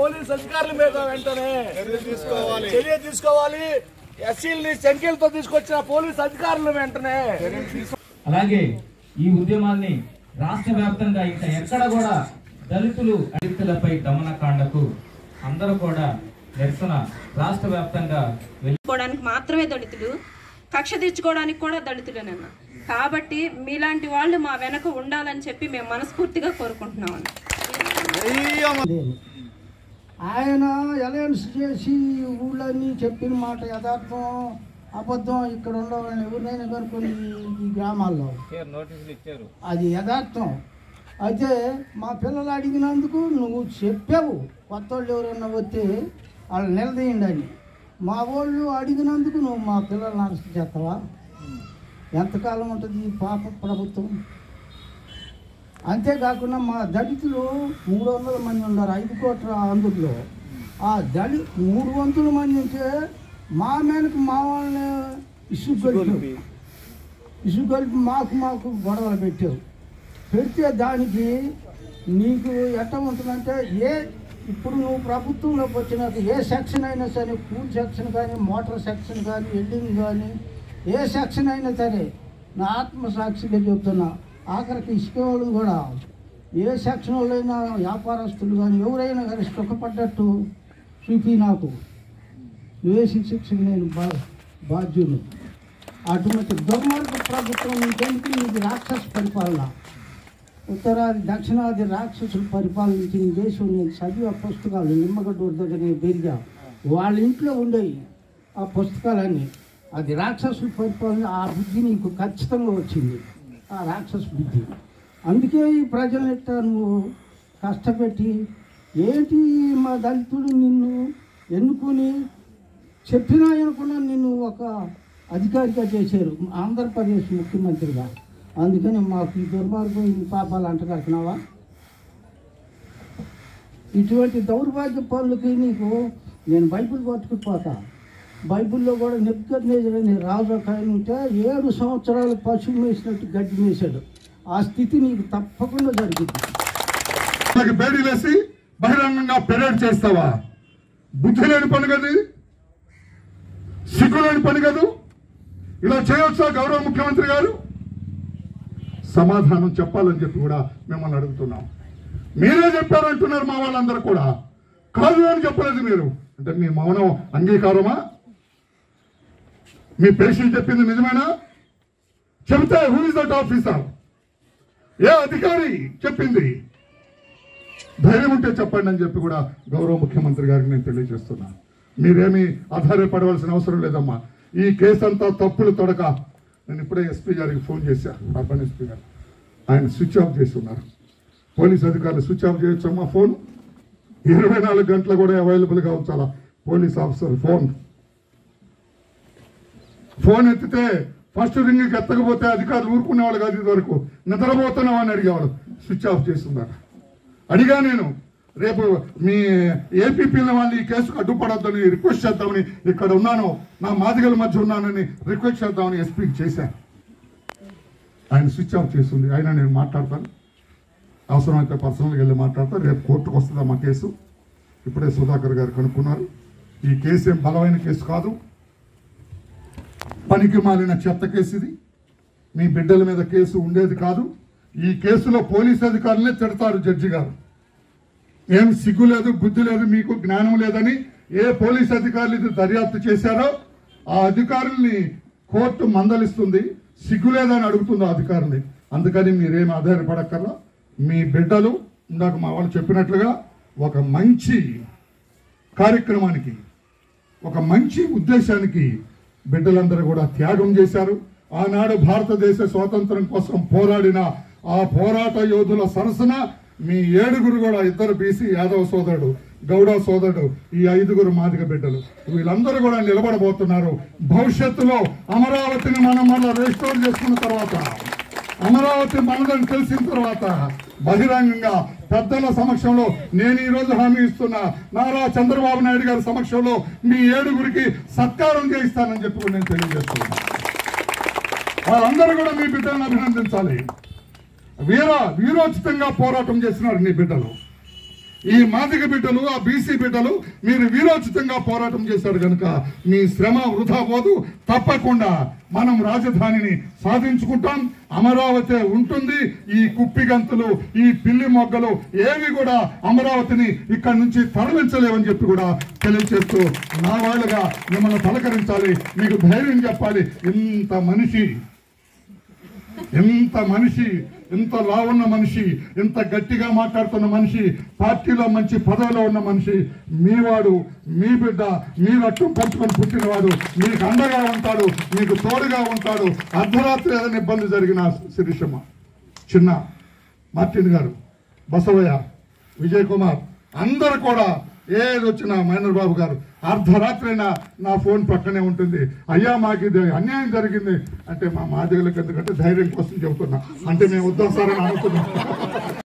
police అధికారుల మీద వెంటనే చర్య తీసుకోవాలి ఎస్సీలని సంఖ్యలతో తీసుకొచ్చిన పోలీస్ అధికారులు వెంటనే అలాగే ఈ ఉద్యమాన్ని రాష్ట్ర వ్యాప్తంగా ఇంకా ఎక్కడ కూడా దళితులు దళితులపై దమనకాండకు అందరూ కూడా నిరసన రాష్ట్ర వ్యాప్తంగా వెళ్ళి తీర్చుకోవడానికి మాత్రమే దళితులు కక్ష తీర్చుకోవడానికి కూడా దళితులేనన్న కాబట్టి మీలాంటి వాళ్ళు మా వెనక ఉండాలని చెప్పి మేము మనస్ఫూర్తిగా కోరుకుంటున్నాం ఆయన అలయన్స్ చేసి ఊళ్ళన్నీ చెప్పిన మాట యథార్థం అబద్ధం ఇక్కడ ఉండవాళ్ళని ఎవరినైనా కనుక్కొని ఈ గ్రామాల్లో అది యథార్థం అయితే మా పిల్లలు అడిగినందుకు నువ్వు చెప్పావు కొత్త వాళ్ళు ఎవరైనా వస్తే వాళ్ళు నిలదీయండి అని మా వాళ్ళు అడిగినందుకు నువ్వు మా పిల్లల్ని అరెస్ట్ చేస్తావా ఎంతకాలం ఉంటుంది ఈ పాప ప్రభుత్వం అంతేకాకుండా మా దళితులు మూడు వందల మంది ఉన్నారు ఐదు కోట్ల అందులో ఆ దళి మూడు వందల మంది ఉంటే మా మేనకు మా వాళ్ళని ఇసుగొలిపి ఇసుగొలిపి మాకు మాకు గొడవలు పెట్టావు పెడితే దానికి నీకు ఎట్ట ఉంటుందంటే ఏ ఇప్పుడు నువ్వు ప్రభుత్వంలోకి వచ్చినాక ఏ సెక్షన్ అయినా సరే కూల్ సెక్షన్ కానీ మోటార్ సెక్షన్ కానీ వెల్డింగ్ కానీ ఏ సెక్షన్ అయినా సరే నా ఆత్మసాక్షిగా చెప్తున్నా ఆఖరికి ఇసుక వాళ్ళు కూడా ఏ సెక్షన్ వాళ్ళైనా వ్యాపారస్తులు కానీ ఎవరైనా కానీ సుఖపడ్డట్టు చూపి నాకు వేసి శిక్షకు నేను బా బాధ్యులు అటువంటి దుర్మార్గ ప్రభుత్వం ఇంకెందుకు ఇది రాక్షస పరిపాలన ఉత్తరాది దక్షిణాది రాక్షసులు పరిపాలించిన ఈ దేశం నేను చదివే పుస్తకాలు నిమ్మగడ్డ దగ్గర నేను పెరిగా వాళ్ళ ఇంట్లో ఉండేవి ఆ పుస్తకాలన్నీ అది రాక్షసుల పరిపాలన ఆ బుద్ధి నీకు ఖచ్చితంగా వచ్చింది ఆ రాక్షస బుద్ధి అందుకే ఈ ప్రజలు ఎట్ట నువ్వు కష్టపెట్టి ఏంటి మా దళితుడు నిన్ను ఎన్నుకుని చెప్పినా అనుకున్నా నిన్ను ఒక అధికారిగా చేశారు ఆంధ్రప్రదేశ్ ముఖ్యమంత్రిగా అందుకని మాకు ఈ దుర్మార్గం ఈ పాపాలు అంటగడుతున్నావా ఇటువంటి దౌర్భాగ్య పనులకి నీకు నేను బైబిల్ పట్టుకుపోతా బైబిల్లో కూడా నెప్పుకొనేజర్ అనే రాజు ఒక ఆయన ఉంటే ఏడు సంవత్సరాలు పశువు మేసినట్టు గడ్డి మేసాడు ఆ స్థితి నీకు తప్పకుండా జరిగింది వాళ్ళకి బేడీలేసి బహిరంగంగా పెరేడ్ చేస్తావా బుద్ధి లేని పని కది సిగ్గు లేని పని కదూ ఇలా చేయొచ్చా గౌరవ ముఖ్యమంత్రి గారు సమాధానం చెప్పాలని చెప్పి కూడా మిమ్మల్ని అడుగుతున్నాం మీరే చెప్పారంటున్నారు మా వాళ్ళందరూ కూడా కాదు అని చెప్పలేదు మీరు అంటే మీ మౌనం అంగీకారమా మీ పేషెంట్ చెప్పింది నిజమేనా చెబితే హూ ఇస్ దట్ ఆఫీసర్ ఏ అధికారి చెప్పింది ధైర్యం ఉంటే చెప్పండి అని చెప్పి కూడా గౌరవ ముఖ్యమంత్రి గారికి నేను తెలియజేస్తున్నా మీరేమీ ఆధారపడవలసిన అవసరం లేదమ్మా ఈ కేసు అంతా తప్పులు తొడక నేను ఇప్పుడే ఎస్పీ గారికి ఫోన్ చేశా అర్బన్ ఎస్పీ గారు ఆయన స్విచ్ ఆఫ్ చేసి ఉన్నారు పోలీస్ అధికారులు స్విచ్ ఆఫ్ చేయొచ్చమ్మా ఫోన్ ఇరవై నాలుగు గంటలు కూడా అవైలబుల్గా ఉంచాలా పోలీస్ ఆఫీసర్ ఫోన్ ఫోన్ ఎత్తితే ఫస్ట్ రింగ్కి ఎత్తకపోతే అధికారులు ఊరుకునే వాళ్ళు కాదు ఇది వరకు నిద్రపోతున్నావు అని అడిగేవాడు స్విచ్ ఆఫ్ చేస్తున్నారు అడిగా నేను రేపు మీ ఏపీపీల వాళ్ళు ఈ కేసుకు అడ్డుపడొద్దని రిక్వెస్ట్ చేద్దామని ఇక్కడ ఉన్నాను నా మాదిగల మధ్య ఉన్నానని రిక్వెస్ట్ చేద్దామని ఎస్పీకి చేశాను ఆయన స్విచ్ ఆఫ్ చేస్తుంది ఆయన నేను మాట్లాడతాను అవసరమైతే పర్సనల్గా వెళ్ళి మాట్లాడతాను రేపు కోర్టుకు వస్తుందా మా కేసు ఇప్పుడే సుధాకర్ గారు కనుక్కున్నారు ఈ కేసు ఏం బలమైన కేసు కాదు పనికి మాలిన చెత్త కేసు ఇది మీ బిడ్డల మీద కేసు ఉండేది కాదు ఈ కేసులో పోలీస్ అధికారులనే తిడతారు జడ్జి గారు ఏం సిగ్గు లేదు బుద్ధి లేదు మీకు జ్ఞానం లేదని ఏ పోలీస్ అధికారులు ఇది దర్యాప్తు చేశారో ఆ అధికారుల్ని కోర్టు మందలిస్తుంది సిగ్గు లేదని అడుగుతుంది ఆ అధికారుల్ని అందుకని మీరేం ఆధారపడక్కర్లా మీ బిడ్డలు ఇందాక మా వాళ్ళు చెప్పినట్లుగా ఒక మంచి కార్యక్రమానికి ఒక మంచి ఉద్దేశానికి బిడ్డలందరూ కూడా త్యాగం చేశారు ఆనాడు భారతదేశ స్వాతంత్రం కోసం పోరాడిన ఆ పోరాట యోధుల సరసన మీ ఏడుగురు కూడా ఇద్దరు బీసీ యాదవ్ సోదరుడు గౌడ సోదరుడు ఈ ఐదుగురు మాదిగ బిడ్డలు వీళ్ళందరూ కూడా నిలబడబోతున్నారు భవిష్యత్తులో అమరావతిని మనం మళ్ళీ రెస్టోర్ చేసుకున్న తర్వాత అమరావతి మనదని తెలిసిన తర్వాత బహిరంగంగా పెద్దల సమక్షంలో నేను ఈ రోజు హామీ ఇస్తున్నా నారా చంద్రబాబు నాయుడు గారి సమక్షంలో మీ ఏడుగురికి సత్కారం చేయిస్తానని చెప్పి కూడా నేను తెలియజేస్తున్నాను వాళ్ళందరూ కూడా మీ బిడ్డలను అభినందించాలి వీర వీరోచితంగా పోరాటం చేసినారు నీ బిడ్డలు ఈ మాదిగ బిడ్డలు ఆ బీసీ బిడ్డలు మీరు వీరోచితంగా పోరాటం చేశారు కనుక మీ శ్రమ వృధా పోదు తప్పకుండా మనం రాజధానిని సాధించుకుంటాం అమరావతి ఉంటుంది ఈ కుప్పిగంతులు ఈ పిల్లి మొగ్గలు ఏవి కూడా అమరావతిని ఇక్కడి నుంచి తరలించలేవని చెప్పి కూడా తెలియజేస్తూ నా వాళ్ళుగా మిమ్మల్ని పలకరించాలి మీకు ధైర్యం చెప్పాలి ఇంత మనిషి ఎంత మనిషి ఎంత లావున్న మనిషి ఎంత గట్టిగా మాట్లాడుతున్న మనిషి పార్టీలో మంచి పదవిలో ఉన్న మనిషి మీవాడు మీ బిడ్డ మీ రక్తం పంచుకొని పుట్టినవాడు మీకు అండగా ఉంటాడు మీకు తోడుగా ఉంటాడు అర్ధరాత్రి ఏదైనా ఇబ్బంది జరిగిన శిరీషమ్మ చిన్న మార్టిన్ గారు బసవయ్య విజయ్ కుమార్ అందరు కూడా ఏది వచ్చినా మైనర్ బాబు గారు అర్ధరాత్రి అయినా నా ఫోన్ పక్కనే ఉంటుంది అయ్యా మాకు ఇది అన్యాయం జరిగింది అంటే మా మాదిగలకు ఎందుకంటే ధైర్యం కోసం చెబుతున్నా అంటే మేము వద్దాం సార్ అని అనుకున్నాం